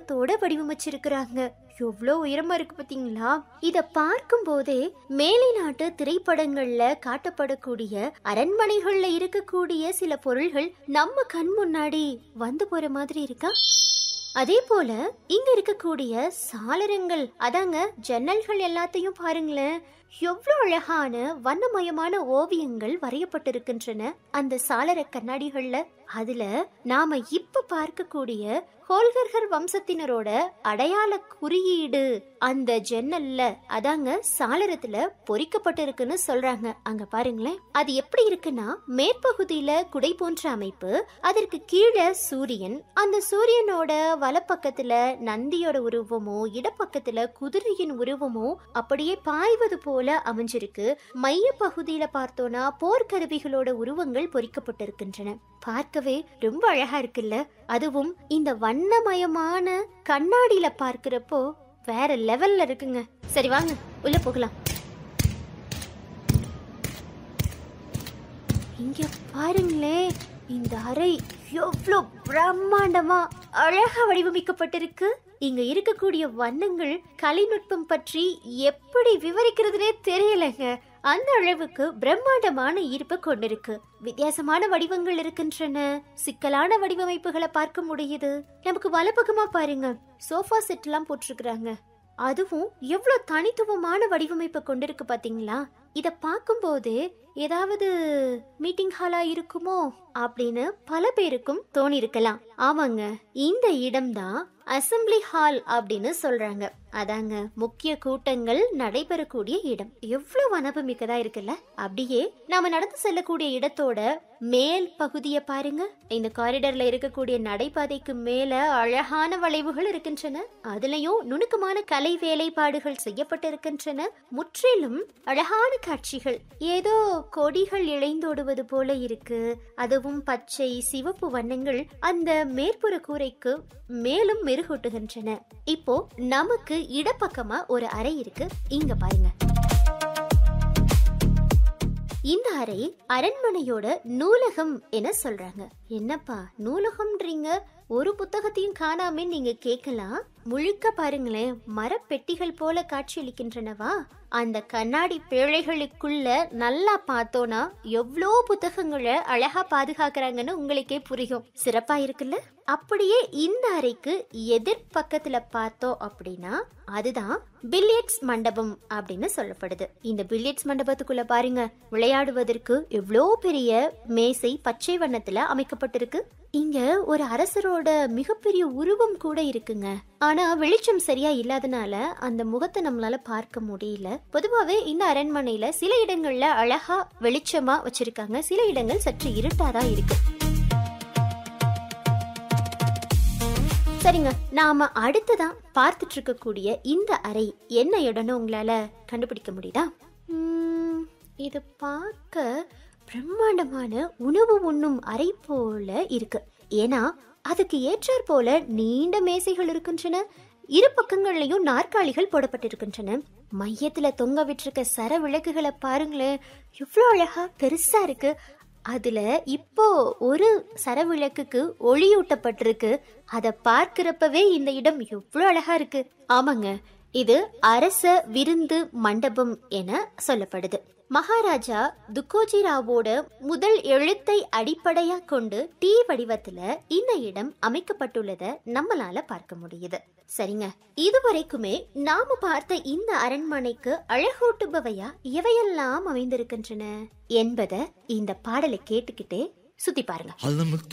நுணுக்கத்தோட வடிவமைச்சிருக்கிறாங்க எவ்வளோ உயரமா இருக்கு பாத்தீங்களா இத பார்க்கும் போதே மேலை நாட்டு திரைப்படங்கள்ல காட்டப்படக்கூடிய அரண்மனைகள்ல இருக்கக்கூடிய சில பொருள்கள் நம்ம கண் முன்னாடி வந்து போற மாதிரி இருக்கா அதே போல இங்க இருக்கக்கூடிய சாளரங்கள் அதாங்க ஜன்னல்கள் எல்லாத்தையும் பாருங்களேன் எவ்வளவு அழகான வண்ணமயமான ஓவியங்கள் வரையப்பட்டிருக்கின்றன அந்த சாளர கண்ணாடிகள்ல அதுல நாம இப்ப பார்க்கக்கூடிய ஹோல்கர்கர் வம்சத்தினரோட அடையாள குறியீடு அந்த ஜன்னல்ல அதாங்க சாளரத்துல பொறிக்கப்பட்டிருக்குன்னு சொல்றாங்க அங்க பாருங்களேன் அது எப்படி இருக்குன்னா மேற்பகுதியில குடை போன்ற அமைப்பு அதற்கு கீழே சூரியன் அந்த சூரியனோட வலப்பக்கத்துல நந்தியோட உருவமோ இடப்பக்கத்துல குதிரையின் உருவமோ அப்படியே பாய்வது போல அமைஞ்சிருக்கு மைய பகுதியில பார்த்தோம்னா போர்க்கருவிகளோட உருவங்கள் பொறிக்கப்பட்டிருக்கின்றன பார்க்கவே ரொம்ப அழகா இருக்குல்ல அதுவும் இந்த வண்ணமயமான கண்ணாடியில பார்க்கிறப்போ வேற லெவல்ல இருக்குங்க சரி வாங்க உள்ள போகலாம் இங்க பாருங்களேன் இந்த அறை எவ்வளோ பிரம்மாண்டமா அழகா வடிவமைக்கப்பட்டிருக்கு இங்க இருக்கக்கூடிய வண்ணங்கள் கலைநுட்பம் பற்றி எப்படி விவரிக்கிறதுனே தெரியலங்க அந்த அளவுக்கு பிரம்மாண்டமான ஈர்ப்பு கொண்டிருக்கு வித்தியாசமான வடிவங்கள் இருக்கின்றன சிக்கலான வடிவமைப்புகளை பார்க்க முடியுது நமக்கு வலப்பக்கமா பாருங்க சோஃபா செட் எல்லாம் போட்டிருக்கிறாங்க அதுவும் எவ்வளவு தனித்துவமான வடிவமைப்பை கொண்டிருக்கு பாத்தீங்களா இத பார்க்கும்போது ஏதாவது மீட்டிங் ஹாலா இருக்குமோ அப்படின்னு பல பேருக்கும் தோணி இருக்கலாம் ஆமாங்க இந்த இடம்தான் அசம்பிளி ஹால் அப்படின்னு சொல்றாங்க அதாங்க முக்கிய கூட்டங்கள் நடைபெறக்கூடிய இடம் எவ்வளவு அனுபவமிக்கதா இருக்குல்ல அப்படியே நாம நடந்து செல்லக்கூடிய இடத்தோட மேல் பகுதியை பாருங்க இந்த காரிடர்ல இருக்கக்கூடிய நடைபாதைக்கு மேல அழகான வளைவுகள் இருக்கின்றன அதுலயும் நுணுக்கமான கலை வேலைப்பாடுகள் செய்யப்பட்டிருக்கின்றன முற்றிலும் அழகான காட்சிகள் ஏதோ கொடிகள் இழைந்தோடுவது போல இருக்கு அதுவும் பச்சை சிவப்பு வண்ணங்கள் அந்த மேற்புற கூரைக்கு மேலும் மெருகூட்டுகின்றன இப்போ நமக்கு இடப்பக்கமா ஒரு அறை இருக்கு இங்க பாருங்க இந்த அறை அரண்மனையோட நூலகம் என சொல்றாங்க என்னப்பா நூலகம்ன்றீங்க ஒரு புத்தகத்தையும் காணாமே நீங்க கேட்கலாம் முழுக்க பாருங்களேன் மரப்பெட்டிகள் போல காட்சியளிக்கின்றனவா அந்த கண்ணாடி பேழைகளுக்குள்ள நல்லா பார்த்தோன்னா எவ்வளோ புத்தகங்களை அழகா பாதுகாக்கிறாங்கன்னு உங்களுக்கே புரியும் சிறப்பா இருக்குல்ல அப்படியே இந்த அறைக்கு எதிர் பக்கத்துல பார்த்தோம் அப்படின்னா அதுதான் பில்லியட்ஸ் மண்டபம் அப்படின்னு சொல்லப்படுது இந்த பில்லியட்ஸ் மண்டபத்துக்குள்ள பாருங்க விளையாடுவதற்கு எவ்வளோ பெரிய மேசை பச்சை வண்ணத்துல அமைக்கப்பட்டிருக்கு இங்க ஒரு அரசரோட மிகப்பெரிய உருவம் கூட இருக்குங்க ஆனா வெளிச்சம் சரியா இல்லாதனால அந்த முகத்தை நம்மளால பார்க்க முடியல பொதுவாவே இந்த அரண்மனையில சில இடங்கள்ல அழகா வெளிச்சமா வச்சிருக்காங்க சில இடங்கள் சற்று இருட்டாதான் இருக்கு சரிங்க நாம அடுத்ததான் பார்த்துட்டு இருக்கக்கூடிய இந்த அறை என்ன இடம்னு உங்களால கண்டுபிடிக்க முடியுதா உம், இது பார்க்க பிரம்மாண்டமான உணவு உண்ணும் அறை போல இருக்கு ஏன்னா அதுக்கு ஏற்றாற் போல நீண்ட மேசைகள் இருக்கின்றன இரு பக்கங்கள்லயும் நாற்காலிகள் போடப்பட்டிருக்கின்றன மையத்துல தொங்க விட்டிருக்க சர விளக்குகளை பாருங்களேன் எவ்வளோ அழகா பெருசா இருக்கு அதுல இப்போ ஒரு சரவிளக்குக்கு ஒளியூட்டப்பட்டிருக்கு அத பார்க்கிறப்பவே இந்த இடம் எவ்வளவு அழகா இருக்கு ஆமாங்க இது அரச விருந்து மண்டபம் என சொல்லப்படுது மகாராஜா துக்கோஜி ராவோட முதல் எழுத்தை அடிப்படையா கொண்டு டி வடிவத்துல இந்த இடம் அமைக்கப்பட்டுள்ளத நம்மளால பார்க்க முடியுது சரிங்க இதுவரைக்குமே நாம பார்த்த இந்த அரண்மனைக்கு அழகூட்டுபவையா எவையெல்லாம் அமைந்திருக்கின்றன என்பத இந்த பாடலை கேட்டுக்கிட்டே சுத்தி பாருங்க علمك